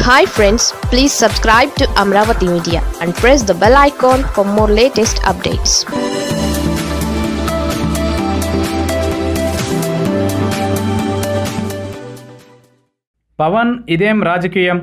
hi friends please subscribe to Amaravati media and press the bell icon for more latest updates Pawan ఇదేం రాజకీయం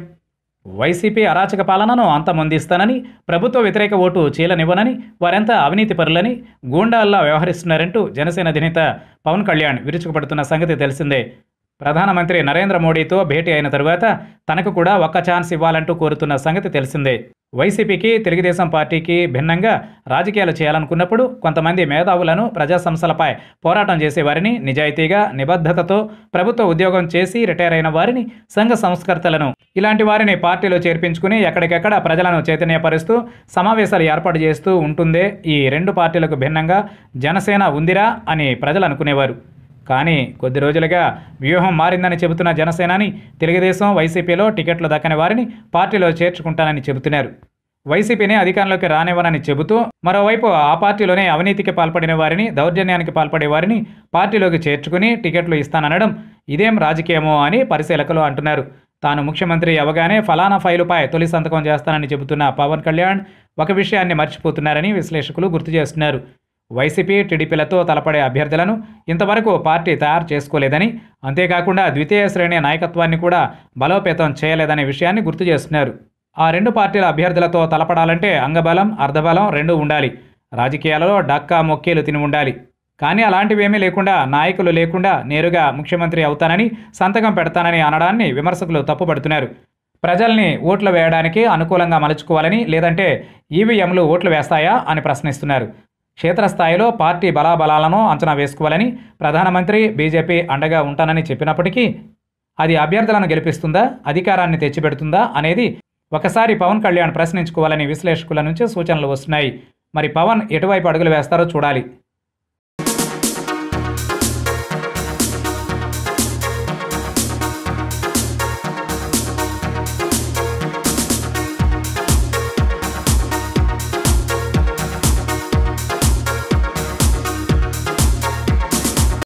YCP అరాచక పాలనను అంతమొందిస్తానని ప్రభుత్వ వ్యతిరేక ఓటు చీలనివ్వనని వారంతా అవినీతి పరులని గూండాల్లా వ్యవహరిస్తున్నారంటూ జనసేన అధినేత పవన్ కళ్యాణ్ విరుచుకుపడుతున్న సంగతి తెలిసిందే ప్రధానమంత్రి నరేంద్ర మోడీతో భేటీ అయిన తరువాత తనకు కూడా ఒక్క ఛాన్స్ ఇవ్వాలంటూ కోరుతున్న సంగతి తెలిసిందే వైసీపీకి తెలుగుదేశం పార్టీకి భిన్నంగా రాజకీయాలు చేయాలనుకున్నప్పుడు కొంతమంది మేధావులను ప్రజా సంస్థలపై పోరాటం చేసేవారిని నిజాయితీగా నిబద్ధతతో ప్రభుత్వ ఉద్యోగం చేసి రిటైర్ అయిన వారిని సంఘ సంస్కర్తలను ఇలాంటి వారిని పార్టీలో చేర్పించుకుని ఎక్కడికెక్కడ ప్రజలను చైతన్యపరుస్తూ సమావేశాలు ఏర్పాటు చేస్తూ ఉంటుందే ఈ రెండు పార్టీలకు భిన్నంగా జనసేన ఉందిరా అని ప్రజలు అనుకునేవారు కానీ కొద్ది రోజులుగా వ్యూహం మారిందని చెబుతున్న జనసేనాని తెలుగుదేశం వైసీపీలో టికెట్లు దక్కని వారిని పార్టీలో చేర్చుకుంటానని చెబుతున్నారు వైసీపీని అధికారంలోకి రానివ్వనని చెబుతూ మరోవైపు ఆ పార్టీలోనే అవినీతికి పాల్పడిన వారిని దౌర్జన్యానికి పాల్పడే వారిని పార్టీలోకి చేర్చుకుని టికెట్లు ఇస్తాననడం ఇదేం రాజకీయమో అని పరిశీలకులు అంటున్నారు తాను ముఖ్యమంత్రి అవగానే ఫలానా ఫైలుపై తొలి సంతకం చేస్తానని చెబుతున్న పవన్ కళ్యాణ్ ఒక విషయాన్ని మర్చిపోతున్నారని విశ్లేషకులు గుర్తు చేస్తున్నారు వైసీపీ టీడీపీలతో తలపడే అభ్యర్థులను ఇంతవరకు పార్టీ తయారు చేసుకోలేదని అంతేకాకుండా ద్వితీయ శ్రేణి నాయకత్వాన్ని కూడా బలోపేతం చేయలేదనే విషయాన్ని గుర్తు చేస్తున్నారు ఆ రెండు పార్టీల అభ్యర్థులతో తలపడాలంటే అంగబలం అర్ధబలం రెండూ ఉండాలి రాజకీయాలలో డక్కా మొక్కీలు తిని ఉండాలి కానీ అలాంటివేమీ లేకుండా నాయకులు లేకుండా నేరుగా ముఖ్యమంత్రి అవుతానని సంతకం పెడతానని అనడాన్ని విమర్శకులు తప్పుపడుతున్నారు ప్రజల్ని ఓట్లు వేయడానికి అనుకూలంగా మలుచుకోవాలని లేదంటే ఈవీఎంలు ఓట్లు వేస్తాయా అని ప్రశ్నిస్తున్నారు క్షేత్రస్థాయిలో పార్టీ బలాబలాలను అంచనా వేసుకోవాలని ప్రధానమంత్రి బీజేపీ అండగా ఉంటానని చెప్పినప్పటికీ అది అభ్యర్థులను గెలిపిస్తుందా అధికారాన్ని తెచ్చిపెడుతుందా అనేది ఒకసారి పవన్ కళ్యాణ్ ప్రశ్నించుకోవాలని విశ్లేషకుల నుంచి సూచనలు వస్తున్నాయి మరి పవన్ ఎటువైపు అడుగులు వేస్తారో చూడాలి